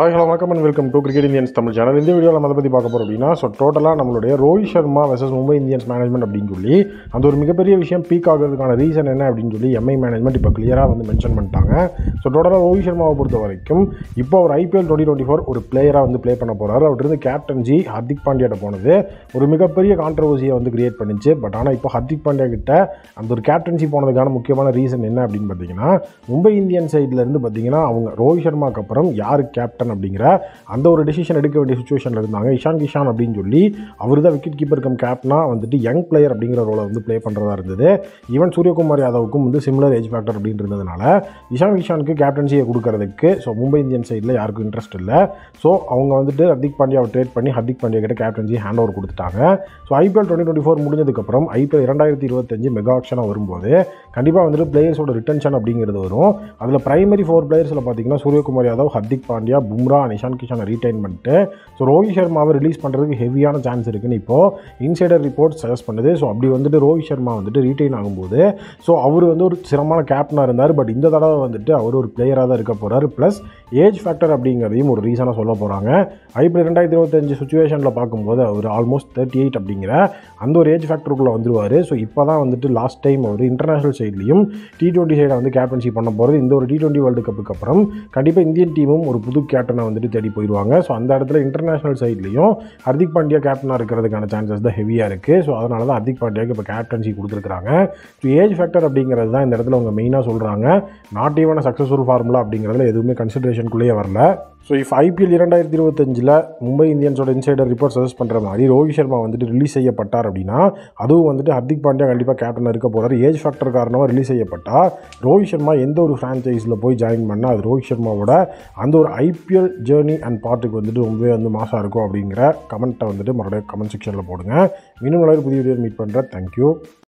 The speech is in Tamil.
ஹாய் ஹலோ வணக்கம் and welcome to cricket Indians Tamil channel இந்த வீடியோவில் நம்ம அதை பற்றி பார்க்க போகிறோம் அப்படின்னா ஸோ டோட்டலாக நம்மளுடைய Rohit Sharma versus Mumbai Indians management அப்படின்னு சொல்லி அந்த ஒரு மிகப்பெரிய விஷயம் பீக் ஆகிறதுக்கான ரீசன் என்ன அப்படின்னு சொல்லி எம்ஐ மேனேஜ்மெண்ட் இப்போ கிளியராக வந்து மென்ஷன் பண்ணிட்டாங்க ஸோ டோட்டலாக ரோஹித் சர்மாவை பொறுத்த வரைக்கும் இப்போ அவர் ஐபிஎல் டுவெண்ட்டி டுவெண்ட்டி ஃபோர் ஒரு பிளேயராக வந்து ப்ளே பண்ண போகிறாரு அவர்கிட்ட கேப்டன்ஜி ஹர்திக் பாண்டியாட்ட போனது ஒரு மிகப்பெரிய கான்ட்ரவர்சியை வந்து கிரியேட் பண்ணிச்சு பட் ஆனால் இப்போ ஹர்திக் பாண்டியா கிட்ட அந்த ஒரு கேப்டன்சி போனதுக்கான முக்கியமான ரீசன் என்ன அப்படின்னு பார்த்தீங்கன்னா மும்பை இந்தியன் சைட்லேருந்து பார்த்தீங்கன்னா அவங்க ரோஹித் சர்மாக்கு அப்புறம் யார் கேப்டன் அப்படிங்கிற அந்த ஒரு டெசிஷன் எடுக்க வேண்டிய சுச்சுவேஷனில் இருந்தாங்க இஷான் கிஷான் அப்படின்னு சொல்லி அவர் தான் விக்கெட் கீப்பர் கம் கேப்டனாக வந்துட்டு யங் பிளேயர் அப்படிங்கிற ரோலை வந்து ப்ளே பண்ணுறதா இருந்தது ஈவன் சூரியகுமார் யாதவுக்கும் வந்து சிமிலர் ஏஜ் ஃபேக்டர் அப்படின்னு இருந்ததுனால இஷான் கிஷானுக்கு கேப்டன்சியை கொடுக்கறதுக்கு ஸோ மும்பை இந்தியன் சைடில் யாருக்கும் இன்ட்ரெஸ்ட் இல்லை ஸோ அவங்க வந்துட்டு ஹர்திக் பாண்டியாவை ட்ரேட் பண்ணி ஹர்திக் பாண்டியா கிட்ட கேப்டன்சி ஹேண்ட் ஓவர் கொடுத்துட்டாங்க so IPL twenty twenty four முடிஞ்சதுக்கப்புறம் ஐபிஎல் இரண்டாயிரத்தி இருபத்தஞ்சு மெகா ஆக்ஷனாக வரும்போது கண்டிப்பாக வந்துட்டு பிளேயர்ஸோட ரிட்டன்ஷன் அப்படிங்கிறது வரும் அதில் பிரைமரி ஃபோர் பிளேயர்ஸில் பார்த்தீங்கன்னா சூரியகுமார் யாதவ் ஹர்திக் பாண்டியா பும்ரா நிஷான் கிஷானை ரீடைன் பண்ணிட்டு ஸோ ரோஹித் சர்மாவை ரிலீஸ் பண்ணுறதுக்கு ஹெவியான சான்ஸ் இருக்குன்னு இப்போது இன்சைடர் ரிப்போர்ட் சஜஸ்ட் பண்ணுது ஸோ அப்படி வந்துட்டு ரோஹித் சர்மா வந்துட்டு ரீடைன் ஆகும்போது ஸோ அவர் வந்து ஒரு சிரமமான கேப்டனாக இருந்தார் பட் இந்த தடவை வந்துட்டு அவர் ஒரு பிளேயராக தான் இருக்க போகிறார் ப்ளஸ் ஏஜ் ஃபேக்டர் அப்படிங்கிறதையும் ஒரு ரீசனாக சொல்ல போகிறாங்க ஐபிஎல் ரெண்டாயிரத்தி இருபத்தஞ்சு சுச்சுவேஷனில் பார்க்கும்போது அவர் ஆல்மோஸ்ட் தேர்ட்டி எயிட் அப்படிங்கிற அந்த ஒரு ஏஜ் ஃபேக்டருக்குள்ளே வந்துருவார் ஸோ இப்போ தான் வந்துட்டு லாஸ்ட் டைம் அவர் இன்டர்நேஷனல் சைட்லையும் டி டுவெண்ட்டி சைடை வந்து கேப்டன்ஷிப் பண்ண போகிறது இந்த ஒரு டி டுவெண்ட்டி வேர்ல்டு கப்புக்கு அப்புறம் கண்டிப்பாக இந்தியன் டீமும் ஒரு புது கேப்டனை வந்துட்டு தேடி போயிடுவாங்க ஸோ அந்த இடத்துல இன்டர்நேஷனல் சைட்லையும் ஹர்திக் பாண்டியா கேப்டனாக இருக்கிறதுக்கான சான்சஸ் தான் ஹெவியாக இருக்குது ஸோ அதனால தான் ஹர்திக் பாண்டியாவுக்கு இப்போ கேப்டன்சி கொடுத்துருக்காங்க ஸோ ஏஜ் ஃபேக்டர் அப்படிங்கிறது தான் இந்த இடத்துல அவங்க மெயினாக சொல்கிறாங்க நாட் ஈவன் சக்ஸஸ்ஃபுல் ஃபார்முலா அப்படிங்கிறதுல எதுவுமே கன்சிடரேஷனுக்குள்ளேயே வரல ஸோ இஃப் ஐபிஎல் இரண்டாயிரத்தி இருபத்தஞ்சில் மும்பை இந்தியன்ஸோட இன்சைடர் ரிப்போர்ட் சஜஸ்ட் பண்ணுற மாதிரி ரோஹித் சர்மா வந்துட்டு ரிலீஸ் செய்யப்பட்டார் அப்படின்னா அதுவும் வந்துட்டு ஹர்திக் பாண்டியா கண்டிப்பாக கேப்டன் இருக்க போகிறார் ஏஜ் ஃபேக்டர் காரணமாக ரிலீஸ் செய்யப்பட்டால் ரோஹித் சர்மா எந்த ஒரு ஃப்ரான்ச்சைஸில் போய் ஜாயின் பண்ணால் அது ரோஹித் சர்மாவோட அந்த ஒரு ஐபிஎல் ஜேர்னி அண்ட் பார்ட்டுக்கு வந்துட்டு ரொம்பவே வந்து மாசாக இருக்கும் அப்படிங்கிற கமெண்ட்டை வந்துட்டு மறுபடியும் கமெண்ட் செக்ஷனில் போடுங்க மீண்டும் நல்ல ஒரு புதிய வீடியோ மீட் பண்ணுறேன் தேங்க்யூ